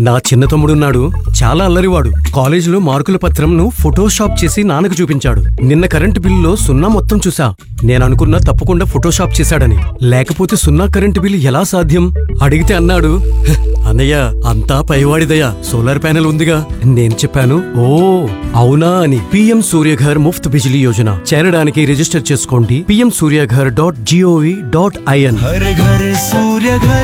నా చిన్న తమ్ముడున్నాడు చాలా అల్లరివాడు కాలేజీలో మార్కుల పత్రంను ఫోటోషాప్ చేసి నాన్నకు చూపించాడు నిన్న కరెంటు బిల్లులో సున్నా మొత్తం చూసా నేను అనుకున్నా తప్పకుండా ఫోటోషాప్ చేశాడని లేకపోతే సున్నా కరెంటు బిల్లు ఎలా సాధ్యం అడిగితే అన్నాడు "హ్, అన్నయ్య అంతా పైవాడిదయ్యా సోలార్ ప్యానెల్ ఉందిగా నేను చెప్పాను ఓ అవునా అని పిఎం సూర్యఘర్ ముఫ్త్ బిజిలీ యోజన చేరడానికి రిజిస్టర్ చేసుకోండి PM Suryaghar dot G O V dot I N हर घर सूर्य घर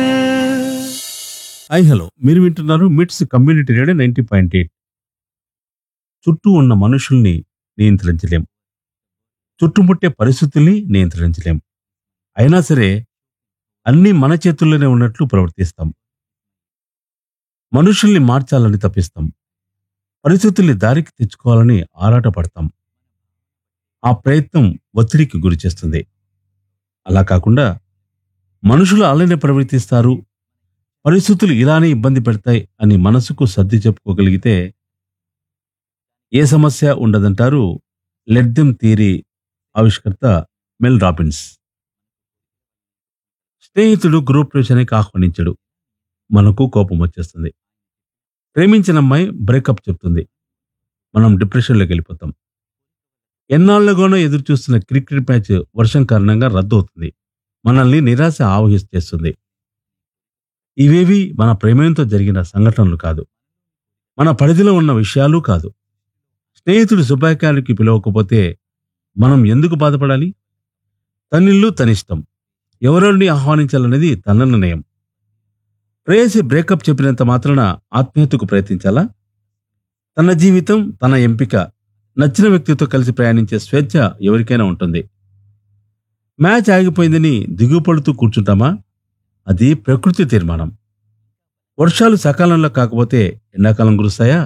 హాయ్ హలో మీరు వింటున్నారు MITS community radio ninety point eight చుట్టూ ఉన్న మనుషుల్ని నియంత్రించలేం చుట్టుముట్టే పరిస్థితుల్ని నియంత్రించలేం అయినా సరే అన్నీ మన చేతుల్లోనే ఉన్నట్లు ప్రవర్తిస్తాం మనుషుల్ని మార్చాలని తప్పిస్తాం పరిస్థితుల్ని దారికి తెచ్చుకోవాలని ఆరాటపడతాం ఆ ప్రయత్నం ఒత్తిడికి గురి చేస్తుంది అలా కాకుండా మనుషులు అలానే ప్రవర్తిస్తారు పరిస్థితులు ఇలానే ఇబ్బంది పెడతాయి అని మనసుకు సర్ది చెప్పుకోగలిగితే ఏ సమస్య ఉండదంటారు లెడ్దెమ్ థియరీ ఆవిష్కర్త మెల్ రాబిన్స్ స్నేహితుడు గ్రూప్ ప్రవేశానికి ఆహ్వానించడు మనకు కోపం వచ్చేస్తుంది ప్రేమించిన అమ్మాయి బ్రేకప్ చెప్తుంది మనం డిప్రెషన్లోకి వెళ్ళిపోతాం ఎన్నాళ్లుగానో ఎదురు చూస్తున్న క్రికెట్ మ్యాచ్ వర్షం కారణంగా రద్దు అవుతుంది మనల్ని నిరాశ ఆవహిస్తేస్తుంది ఇవేవి మన ప్రేమతో జరిగిన సంఘటనలు కాదు మన పరిధిలో ఉన్న విషయాలు కాదు స్నేహితుడు శుభాకార్యానికి పిలవకపోతే మనం ఎందుకు బాధపడాలి తనిల్లు తనిష్టం ఎవరోని ఆహ్వానించాలనేది తన నిర్ణయం ప్రేయసి బ్రేకప్ చెప్పినంత మాత్రాన ఆత్మీయతకు ప్రయత్నించాలా తన జీవితం తన ఎంపిక నచ్చిన వ్యక్తితో కలిసి ప్రయాణించే స్వేచ్ఛ ఎవరికైనా ఉంటుంది మ్యాచ్ ఆగిపోయిందని దిగుపడుతూ కూర్చుంటామా అది ప్రకృతి తీర్మానం వర్షాలు సకాలంలో కాకపోతే ఎండాకాలం కురుస్తాయా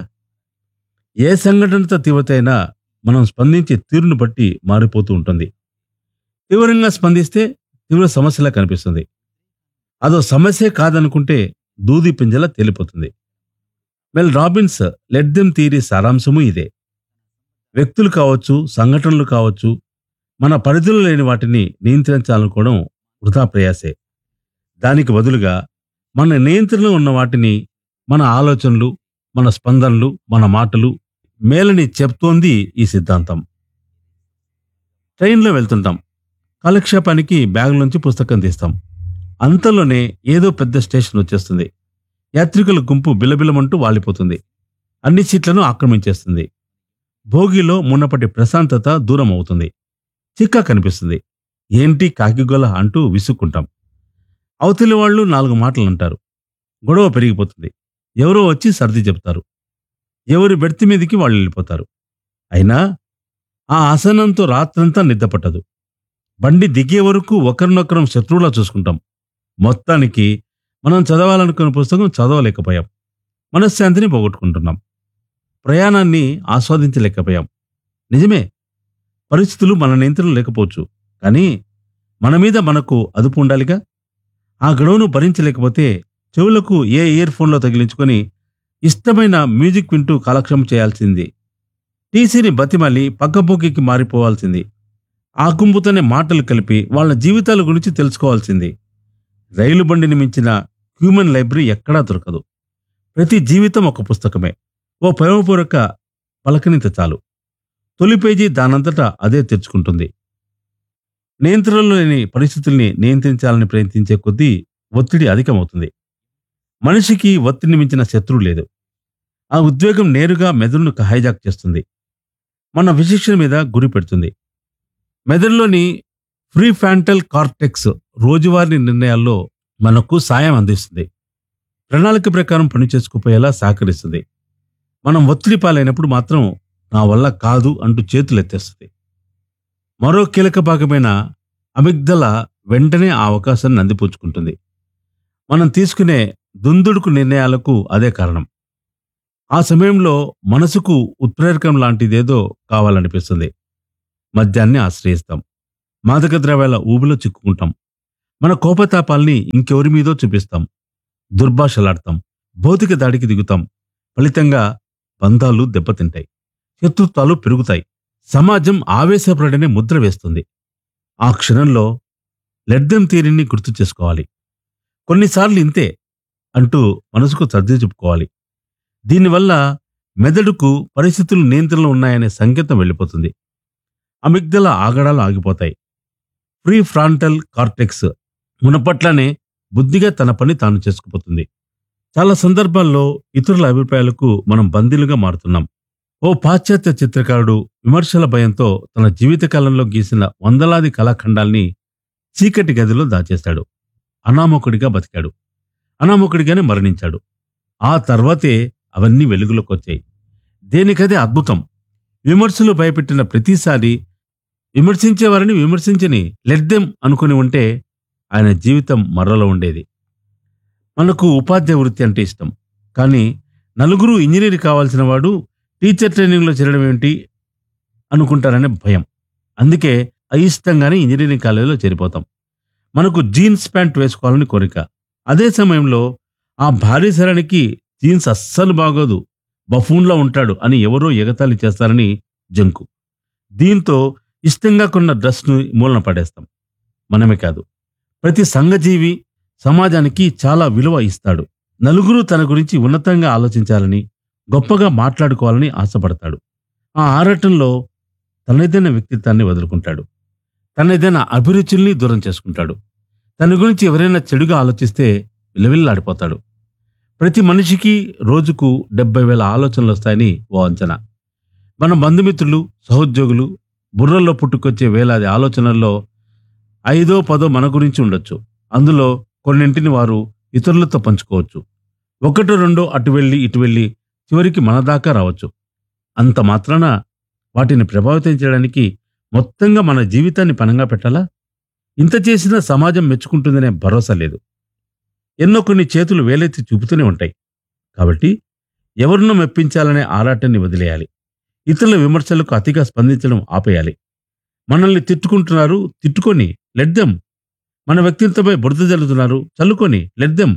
ఏ సంఘటనతో తీవ్రత అయినా మనం స్పందించే తీరును బట్టి మారిపోతూ ఉంటుంది తీవ్రంగా స్పందిస్తే తీవ్ర సమస్యలా కనిపిస్తుంది అదో సమస్యే కాదనుకుంటే దూది పింజల తేలిపోతుంది Mel Robbins let them theory సారాంశము ఇదే వ్యక్తులు కావచ్చు సంఘటనలు కావచ్చు మన పరిధిలో లేని వాటిని నియంత్రించాలనుకోవడం వృధా ప్రయాసే దానికి బదులుగా మన నియంత్రణలో ఉన్న వాటిని మన ఆలోచనలు మన స్పందనలు మన మాటలు మేలని చెప్తోంది ఈ సిద్ధాంతం ట్రైన్లో వెళ్తుంటాం కాలక్షేపానికి బ్యాగ్ నుంచి పుస్తకం తీస్తాం అంతలోనే ఏదో పెద్ద స్టేషన్ వచ్చేస్తుంది యాత్రికుల గుంపు బిలబిలమంటూ వాలిపోతుంది అన్ని సీట్లను ఆక్రమించేస్తుంది భోగిలో మున్నపటి ప్రశాంతత దూరం అవుతుంది చిక్కా కనిపిస్తుంది ఏంటి కాకిగొల అంటూ విసుక్కుంటాం అవతలి వాళ్ళు నాలుగు మాటలు అంటారు గొడవ పెరిగిపోతుంది ఎవరో వచ్చి సర్ది చెప్తారు ఎవరి బెర్తి మీదకి వాళ్ళు వెళ్ళిపోతారు అయినా ఆ ఆసనంతో రాత్రంతా నిద్రపట్టదు బండి దిగే వరకు ఒకరినొకరం శత్రువులా చూసుకుంటాం మొత్తానికి మనం చదవాలనుకున్న పుస్తకం చదవలేకపోయాం మనశ్శాంతిని పోగొట్టుకుంటున్నాం ప్రయాణాన్ని ఆస్వాదించలేకపోయాం నిజమే పరిస్థితులు మన నియంత్రణ లేకపోవచ్చు కానీ మన మీద మనకు అదుపు ఉండాలిగా ఆ గడువును భరించలేకపోతే చెవులకు ఏ ఇయర్ ఫోన్లో తగిలించుకొని ఇష్టమైన మ్యూజిక్ వింటూ కాలక్షేమం చేయాల్సింది టీసీని బతిమాలి పక్కపోకికి మారిపోవాల్సింది ఆ గుంపుతోనే మాటలు కలిపి వాళ్ళ జీవితాల గురించి తెలుసుకోవాల్సింది రైలు బండిని మించిన హ్యూమన్ లైబ్రరీ ఎక్కడా దొరకదు ప్రతి జీవితం ఒక పుస్తకమే ఓ ప్రేమపూర్వక పలకనిత చాలు తొలి పేజీ దానంతటా అదే తెరుచుకుంటుంది నియంత్రణలో లేని పరిస్థితుల్ని నియంత్రించాలని ప్రయత్నించే కొద్దీ ఒత్తిడి అధికమవుతుంది మనిషికి ఒత్తిడిని మించిన శత్రువు లేదు ఆ ఉద్వేగం నేరుగా మెదడును హైజాక్ చేస్తుంది మన విశిక్షణ మీద గురి పెడుతుంది మెదడులోని ఫ్రీ ఫ్యాంటల్ కార్టెక్స్ రోజువారీ నిర్ణయాల్లో మనకు సాయం అందిస్తుంది ప్రణాళిక ప్రకారం పనిచేసుకుపోయేలా సహకరిస్తుంది మనం ఒత్తిడి పాలైనప్పుడు మాత్రం నా వల్ల కాదు అంటూ చేతులు ఎత్తేస్తుంది మరో కీలక భాగమైన అమిగ్దల వెంటనే ఆ అవకాశాన్ని అందిపుచ్చుకుంటుంది మనం తీసుకునే దుందుడుకు నిర్ణయాలకు అదే కారణం ఆ సమయంలో మనసుకు ఉత్ప్రేరకం లాంటిదేదో కావాలనిపిస్తుంది మద్యాన్ని ఆశ్రయిస్తాం మాదక ద్రవ్యాల ఊబిలో చిక్కుకుంటాం మన కోపతాపాల్ని ఇంకెవరి మీదో చూపిస్తాం దుర్భాషలాడతాం భౌతిక దాడికి దిగుతాం ఫలితంగా బంధాలు దెబ్బతింటాయి శత్రుత్వాలు పెరుగుతాయి సమాజం ఆవేశపడనే ముద్ర వేస్తుంది ఆ క్షణంలో లెడ్దెం తీరిని గుర్తు చేసుకోవాలి కొన్నిసార్లు ఇంతే అంటూ మనసుకు సర్ది చెప్పుకోవాలి దీనివల్ల మెదడుకు పరిస్థితులు నియంత్రణలో ఉన్నాయనే సంకేతం వెళ్ళిపోతుంది అమిగ్దల ఆగడాలు ఆగిపోతాయి ప్రీ ఫ్రాంటల్ కార్టెక్స్ మునపట్లనే బుద్ధిగా తన పని తాను చేసుకుపోతుంది చాలా సందర్భాల్లో ఇతరుల అభిప్రాయాలకు మనం బందీలుగా మారుతున్నాం ఓ పాశ్చాత్య చిత్రకారుడు విమర్శల భయంతో తన జీవితకాలంలో గీసిన వందలాది కళాఖండాల్ని చీకటి గదిలో దాచేశాడు అనామకుడిగా బతికాడు అనామకుడిగానే మరణించాడు ఆ తర్వాతే అవన్నీ వెలుగులోకి వచ్చాయి దేనికదే అద్భుతం విమర్శలు భయపెట్టిన ప్రతిసారి విమర్శించేవారిని విమర్శించని లెడ్దెం అనుకుని ఉంటే ఆయన జీవితం మర్రలో ఉండేది మనకు ఉపాధ్యాయ వృత్తి అంటే ఇష్టం కానీ నలుగురు ఇంజనీర్ కావాల్సిన వాడు టీచర్ ట్రైనింగ్లో చేరడం ఏమిటి అనుకుంటారనే భయం అందుకే అయిష్టంగానే ఇంజనీరింగ్ కాలేజీలో చేరిపోతాం మనకు జీన్స్ ప్యాంట్ వేసుకోవాలని కోరిక అదే సమయంలో ఆ భారీ శరానికి జీన్స్ అస్సలు బాగోదు బఫూన్లా ఉంటాడు అని ఎవరో ఎగతాళి చేస్తారని జంకు దీంతో ఇష్టంగా కొన్న డ్రెస్ను మూలన పడేస్తాం మనమే కాదు ప్రతి సంఘజీవి సమాజానికి చాలా విలువ ఇస్తాడు నలుగురు తన గురించి ఉన్నతంగా ఆలోచించాలని గొప్పగా మాట్లాడుకోవాలని ఆశపడతాడు ఆ ఆరాటంలో తనదైన వ్యక్తిత్వాన్ని వదులుకుంటాడు తనదైన అభిరుచుల్ని దూరం చేసుకుంటాడు తన గురించి ఎవరైనా చెడుగా ఆలోచిస్తే విలవిల్లాడిపోతాడు ప్రతి మనిషికి రోజుకు డెబ్బై వేల ఆలోచనలు వస్తాయని ఓ అంచనా మన బంధుమిత్రులు సహోద్యోగులు బుర్రల్లో పుట్టుకొచ్చే వేలాది ఆలోచనల్లో ఐదో పదో మన గురించి ఉండొచ్చు అందులో కొన్నింటిని వారు ఇతరులతో పంచుకోవచ్చు ఒకటో రెండో అటు వెళ్ళి ఇటు వెళ్ళి చివరికి మన దాకా రావచ్చు అంత మాత్రాన వాటిని ప్రభావితం చేయడానికి మొత్తంగా మన జీవితాన్ని పనంగా పెట్టాలా ఇంత చేసినా సమాజం మెచ్చుకుంటుందనే భరోసా లేదు ఎన్నో కొన్ని చేతులు వేలెత్తి చూపుతూనే ఉంటాయి కాబట్టి ఎవరినో మెప్పించాలనే ఆరాటాన్ని వదిలేయాలి ఇతరుల విమర్శలకు అతిగా స్పందించడం ఆపేయాలి మనల్ని తిట్టుకుంటున్నారు తిట్టుకొని లెడ్దెం మన వ్యక్తిత్వంపై బురద జల్లుతున్నారు చల్లుకొని లెడ్దెం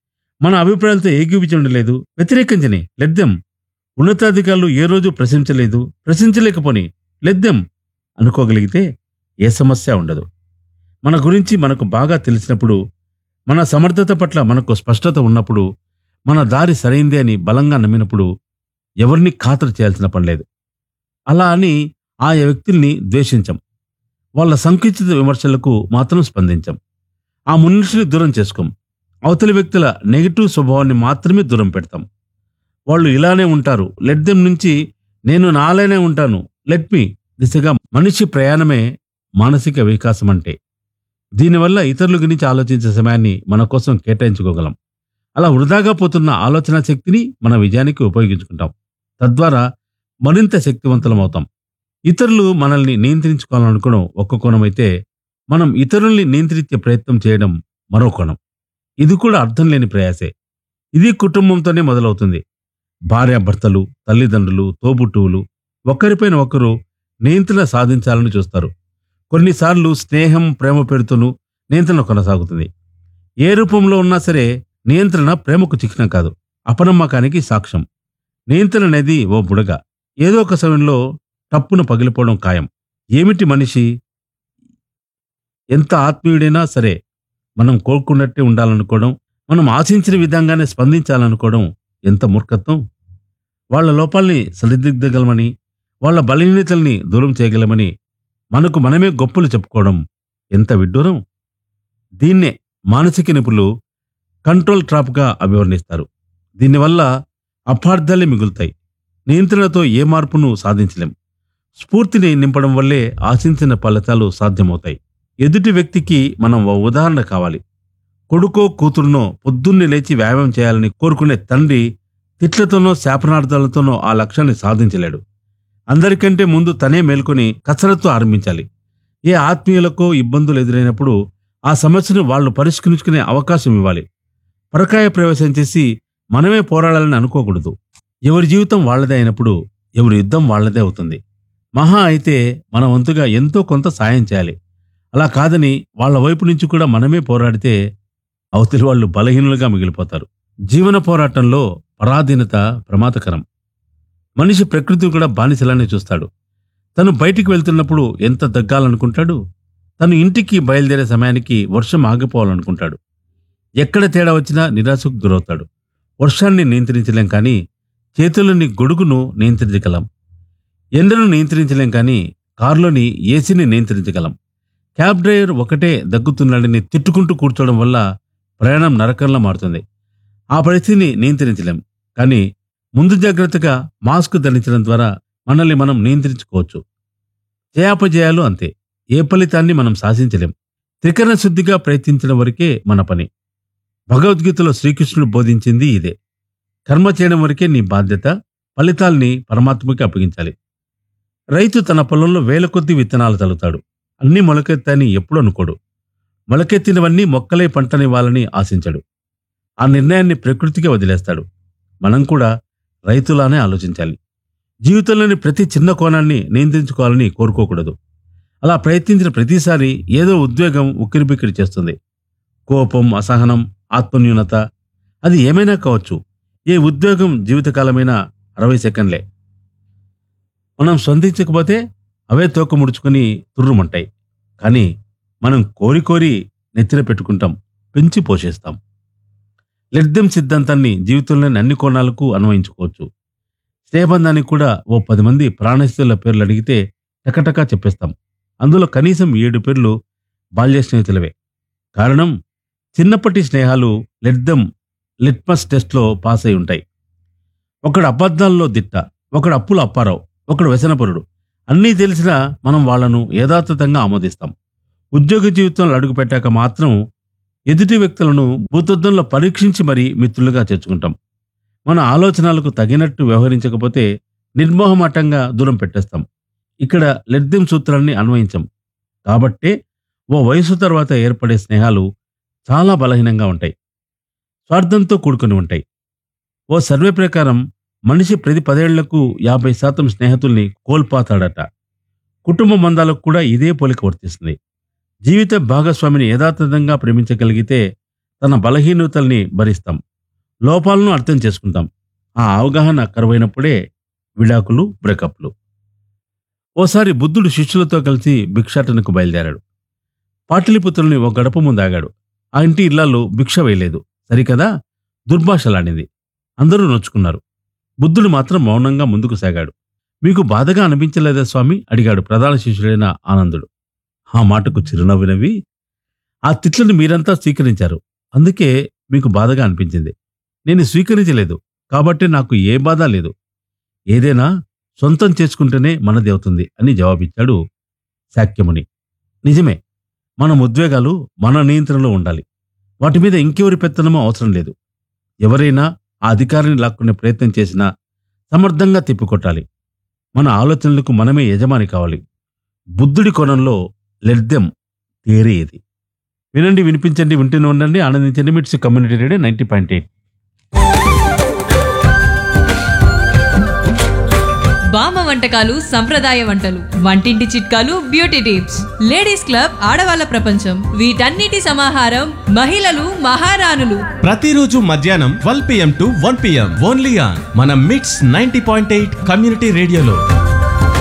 మన అభిప్రాయాలతో ఏకీపించడం లేదు వ్యతిరేకించని లెడ్దెం ఉన్నతాధికారులు ఏ రోజు ప్రశంసలేదు ప్రశంసలేకపోని లెద్దెం అనుకోగలిగితే ఏ సమస్య ఉండదు మన గురించి మనకు బాగా తెలిసినప్పుడు మన సమర్థత పట్ల మనకు స్పష్టత ఉన్నప్పుడు మన దారి సరైందే అని బలంగా నమ్మినప్పుడు ఎవరిని ఖాతరు చేయాల్సిన పని లేదు అలా అని ఆ వ్యక్తుల్ని ద్వేషించం వాళ్ళ సంకుచిత విమర్శలకు మాత్రం స్పందించం ఆ మనుషుని దూరం చేసుకోం అవతలి వ్యక్తుల నెగిటివ్ స్వభావాన్ని మాత్రమే దూరం పెడతాం వాళ్ళు ఇలానే ఉంటారు లెట్ దెమ్ నుంచి నేను నాలానే ఉంటాను లెట్ మీ దిశగా మనిషి ప్రయాణమే మానసిక వికాసం అంటే దీనివల్ల ఇతరుల గురించి ఆలోచించే సమయాన్ని మన కోసం కేటాయించుకోగలం అలా వృధాగా పోతున్న ఆలోచన శక్తిని మన విజయానికి ఉపయోగించుకుంటాం తద్వారా మరింత శక్తివంతులం అవుతాం ఇతరులు మనల్ని నియంత్రించుకోవాలనుకోవడం ఒక కోణం అయితే మనం ఇతరుల్ని నియంత్రించే ప్రయత్నం చేయడం మరో కోణం ఇది కూడా అర్థం లేని ప్రయాసే ఇది కుటుంబంతోనే మొదలవుతుంది భార్యాభర్తలు తల్లిదండ్రులు తోబుట్టువులు ఒకరిపైన ఒకరు నియంత్రణ సాధించాలని చూస్తారు కొన్నిసార్లు స్నేహం ప్రేమ పెడుతూను నియంత్రణ కొనసాగుతుంది ఏ రూపంలో ఉన్నా సరే నియంత్రణ ప్రేమకు చిహ్నం కాదు అపనమ్మకానికి సాక్ష్యం నియంత్రణ అనేది ఓ బుడగ ఏదో ఒక సమయంలో టప్పున పగిలిపోవడం ఖాయం ఏమిటి మనిషి ఎంత ఆత్మీయుడైనా సరే మనం కోరుకున్నట్టే ఉండాలనుకోవడం మనం ఆశించిన విధంగానే స్పందించాలనుకోవడం ఎంత మూర్ఖత్వం వాళ్ళ లోపాల్ని సరిదిద్దగలమని వాళ్ళ బలహీనతల్ని దూరం చేయగలమని మనకు మనమే గొప్పలు చెప్పుకోవడం ఎంత విడ్డూరం దీన్నే మానసిక నిపుణులు కంట్రోల్ ట్రాప్గా అభివర్ణిస్తారు దీనివల్ల అపార్థాలే మిగులుతాయి నియంత్రణతో ఏ మార్పును సాధించలేం స్ఫూర్తిని నింపడం వల్లే ఆశించిన ఫలితాలు సాధ్యమవుతాయి ఎదుటి వ్యక్తికి మనం ఓ ఉదాహరణ కావాలి కొడుకో కూతురునో పొద్దున్నే లేచి వ్యాయామం చేయాలని కోరుకునే తండ్రి తిట్లతోనో శాపనార్థాలతోనో ఆ లక్ష్యాన్ని సాధించలేడు అందరికంటే ముందు తనే మేల్కొని కసరత్తు ఆరంభించాలి ఏ ఆత్మీయులకో ఇబ్బందులు ఎదురైనప్పుడు ఆ సమస్యను వాళ్ళు పరిష్కరించుకునే అవకాశం ఇవ్వాలి పరకాయ ప్రవేశం చేసి మనమే పోరాడాలని అనుకోకూడదు ఎవరి జీవితం వాళ్ళదే అయినప్పుడు ఎవరి యుద్ధం వాళ్ళదే అవుతుంది మహా అయితే మన వంతుగా ఎంతో కొంత సాయం చేయాలి అలా కాదని వాళ్ళ వైపు నుంచి కూడా మనమే పోరాడితే అవతలి వాళ్ళు బలహీనులుగా మిగిలిపోతారు జీవన పోరాటంలో పరాధీనత ప్రమాదకరం మనిషి ప్రకృతిని కూడా బానిసలానే చూస్తాడు తను బయటికి వెళ్తున్నప్పుడు ఎంత దగ్గాలనుకుంటాడు తను ఇంటికి బయలుదేరే సమయానికి వర్షం ఆగిపోవాలనుకుంటాడు ఎక్కడ తేడా వచ్చినా నిరాశకు గురవుతాడు వర్షాన్ని నియంత్రించలేం కానీ చేతుల్లోని గొడుగును నియంత్రించగలం ఎండను నియంత్రించలేం కానీ కారులోని ఏసీని నియంత్రించగలం క్యాబ్ డ్రైవర్ ఒకటే దగ్గుతున్నాడని తిట్టుకుంటూ కూర్చోవడం వల్ల ప్రయాణం నరకంలా మారుతుంది ఆ పరిస్థితిని నియంత్రించలేం కానీ ముందు జాగ్రత్తగా మాస్క్ ధరించడం ద్వారా మనల్ని మనం నియంత్రించుకోవచ్చు జయాపజయాలు అంతే ఏ ఫలితాన్ని మనం శాసించలేం త్రికరణ శుద్ధిగా ప్రయత్నించడం వరకే మన పని భగవద్గీతలో శ్రీకృష్ణుడు బోధించింది ఇదే కర్మ చేయడం వరకే నీ బాధ్యత ఫలితాల్ని పరమాత్మకి అప్పగించాలి రైతు తన పొలంలో వేల కొద్ది విత్తనాలు చల్లుతాడు అన్నీ మొలకెత్తాని ఎప్పుడు అనుకోడు మొలకెత్తినవన్నీ మొక్కలే పంటనివ్వాలని ఆశించడు ఆ నిర్ణయాన్ని ప్రకృతికి వదిలేస్తాడు మనం కూడా రైతులానే ఆలోచించాలి జీవితంలోని ప్రతి చిన్న కోణాన్ని నియంత్రించుకోవాలని కోరుకోకూడదు అలా ప్రయత్నించిన ప్రతిసారి ఏదో ఉద్వేగం ఉక్కిరిబిక్కిరి చేస్తుంది కోపం అసహనం ఆత్మన్యూనత అది ఏమైనా కావచ్చు ఏ ఉద్వేగం జీవితకాలమైన అరవై సెకండ్లే మనం స్పందించకపోతే అవే తోక ముడుచుకొని తుర్రుమంటాయి కానీ మనం కోరి కోరి నెత్తిన పెట్టుకుంటాం పెంచి పోషిస్తాం లెడ్దెం సిద్ధాంతాన్ని జీవితంలోని అన్ని కోణాలకు అన్వయించుకోవచ్చు స్నేహబంధానికి కూడా ఓ పది మంది ప్రాణస్థితుల పేర్లు అడిగితే టకటకా చెప్పేస్తాం అందులో కనీసం ఏడు పేర్లు బాల్య స్నేహితులవే కారణం చిన్నప్పటి స్నేహాలు లెడ్దెం లిట్మస్ టెస్ట్లో పాస్ అయి ఉంటాయి ఒకడు అబద్ధాల్లో దిట్ట ఒకడు అప్పులు అప్పారావు ఒకడు వ్యసనపరుడు అన్నీ తెలిసినా మనం వాళ్ళను యథాతథంగా ఆమోదిస్తాం ఉద్యోగ జీవితంలో అడుగుపెట్టాక మాత్రం ఎదుటి వ్యక్తులను భూతత్వంలో పరీక్షించి మరీ మిత్రులుగా చేర్చుకుంటాం మన ఆలోచనలకు తగినట్టు వ్యవహరించకపోతే నిర్మోహమాటంగా దూరం పెట్టేస్తాం ఇక్కడ లెడ్దిం సూత్రాన్ని అన్వయించం కాబట్టే ఓ వయసు తర్వాత ఏర్పడే స్నేహాలు చాలా బలహీనంగా ఉంటాయి స్వార్థంతో కూడుకొని ఉంటాయి ఓ సర్వే ప్రకారం మనిషి ప్రతి పదేళ్లకు యాభై శాతం స్నేహితుల్ని కోల్పోతాడట కుటుంబ బంధాలకు కూడా ఇదే పోలిక వర్తిస్తుంది జీవిత భాగస్వామిని యథాతథంగా ప్రేమించగలిగితే తన బలహీనతల్ని భరిస్తాం లోపాలను అర్థం చేసుకుంటాం ఆ అవగాహన కరువైనప్పుడే విడాకులు బ్రేకప్లు ఓసారి బుద్ధుడు శిష్యులతో కలిసి భిక్షాటనకు బయలుదేరాడు పాటలిపుత్రుల్ని ఒక గడప ముందు ఆగాడు ఆ ఇంటి ఇళ్లలో భిక్ష వేయలేదు సరికదా దుర్భాషలాడింది అందరూ నొచ్చుకున్నారు బుద్ధుడు మాత్రం మౌనంగా ముందుకు సాగాడు మీకు బాధగా అనిపించలేదా స్వామి అడిగాడు ప్రధాన శిష్యుడైన ఆనందుడు ఆ మాటకు చిరునవ్వు నవ్వి ఆ తిట్లను మీరంతా స్వీకరించారు అందుకే మీకు బాధగా అనిపించింది నేను స్వీకరించలేదు కాబట్టి నాకు ఏ బాధ లేదు ఏదైనా సొంతం చేసుకుంటేనే మనది అవుతుంది అని జవాబిచ్చాడు శాక్యముని నిజమే మన ఉద్వేగాలు మన నియంత్రణలో ఉండాలి వాటి మీద ఇంకెవరి పెత్తనమో అవసరం లేదు ఎవరైనా ఆ అధికారాన్ని లాక్కునే ప్రయత్నం చేసినా సమర్థంగా తిప్పికొట్టాలి మన ఆలోచనలకు మనమే యజమాని కావాలి బుద్ధుడి కోణంలో లెడ్దెం థియరీ ఇది వినండి వినిపించండి వింటూనే ఉండండి ఆనందించండి MITS community radio ninety point eight బామ్మ వంటకాలు సంప్రదాయ వంటలు వంటింటి చిట్కాలు బ్యూటీ టిప్స్ లేడీస్ క్లబ్ ఆడవాళ్ళ ప్రపంచం వీటన్నిటి సమాహారం మహిళలు మహారాణులు ప్రతిరోజు మధ్యాహ్నం twelve PM to one PM only on మన MITS ninety point eight community రేడియోలో